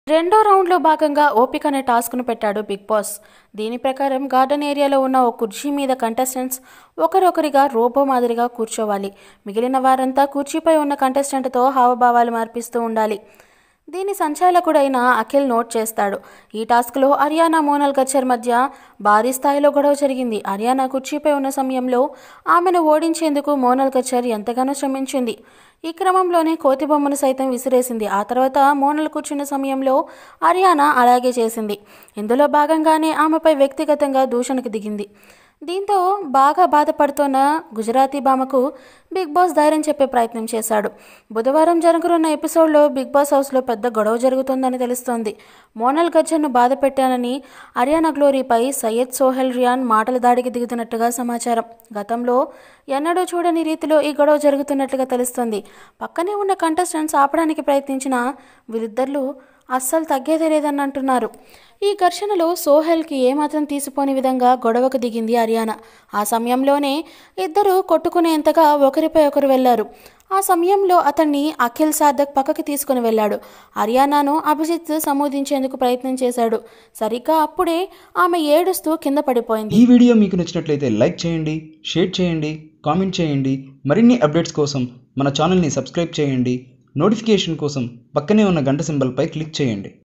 రెండో రౌండ్లో భాగంగా ఓపిక అనే టాస్క్ను పెట్టాడు బిగ్ బాస్ దీని ప్రకారం గార్డెన్ ఏరియాలో ఉన్న ఓ కుర్చీ మీద కంటెస్టెంట్స్ ఒకరొకరిగా రోబో మాదిరిగా కూర్చోవాలి మిగిలిన వారంతా కుర్చీపై ఉన్న కంటెస్టెంట్తో హావభావాలు మార్పిస్తూ ఉండాలి దీని సంచాలకుడైన అఖిల్ నోట్ చేస్తాడు ఈ టాస్క్లో హర్యానా మోనల్ గచ్చర్ మధ్య భారీ స్థాయిలో గొడవ జరిగింది హర్యానా కుర్చీపై ఉన్న సమయంలో ఆమెను ఓడించేందుకు మోనల్ గచ్చర్ ఎంతగానో శ్రమించింది ఈ క్రమంలోనే కోతి బొమ్మను సైతం విసిరేసింది ఆ తర్వాత మోనల్ కూర్చున్న సమయంలో హర్యానా అలాగే చేసింది ఇందులో భాగంగానే ఆమెపై వ్యక్తిగతంగా దూషణకు దిగింది దీంతో బాగా బాధపడుతున్న గుజరాతీ భామకు బిగ్ బాస్ ధైర్యం చెప్పే ప్రయత్నం చేశాడు బుధవారం జరగనున్న ఎపిసోడ్లో బిగ్ బాస్ హౌస్లో పెద్ద గొడవ జరుగుతోందని తెలుస్తోంది మోనల్ గజ్జర్ను బాధ పెట్టానని హర్యానా గ్లోరీపై సయ్యద్ సోహెల్ రియాన్ మాటల దాడికి దిగుతున్నట్టుగా సమాచారం గతంలో ఎన్నడూ చూడని రీతిలో ఈ గొడవ జరుగుతున్నట్లుగా తెలుస్తోంది పక్కనే ఉన్న కంటెస్టెంట్స్ ఆపడానికి ప్రయత్నించిన వీరిద్దరు అస్సలు తగ్గేదే లేదని అంటున్నారు ఈ ఘర్షణలో సోహెల్కి ఏమాత్రం తీసిపోని విధంగా గొడవకు దిగింది హర్యానా ఆ సమయంలోనే ఇద్దరు కొట్టుకునేంతగా ఒకరిపై ఒకరు వెళ్లారు ఆ సమయంలో అతన్ని అఖిల్ సార్థక్ పక్కకి తీసుకుని వెళ్ళాడు హర్యానాను అభిజిత్ సమూదించేందుకు ప్రయత్నం చేశాడు సరిగ్గా అప్పుడే ఆమె ఏడుస్తూ కింద పడిపోయింది ఈ వీడియో మీకు నచ్చినట్లయితే లైక్ చేయండి షేర్ చేయండి కామెంట్ చేయండి మరిన్ని అప్డేట్స్ కోసం మన ఛానల్ని సబ్స్క్రైబ్ చేయండి నోటిఫికేషన్ కోసం పక్కనే ఉన్న గంట సింబల్పై క్లిక్ చేయండి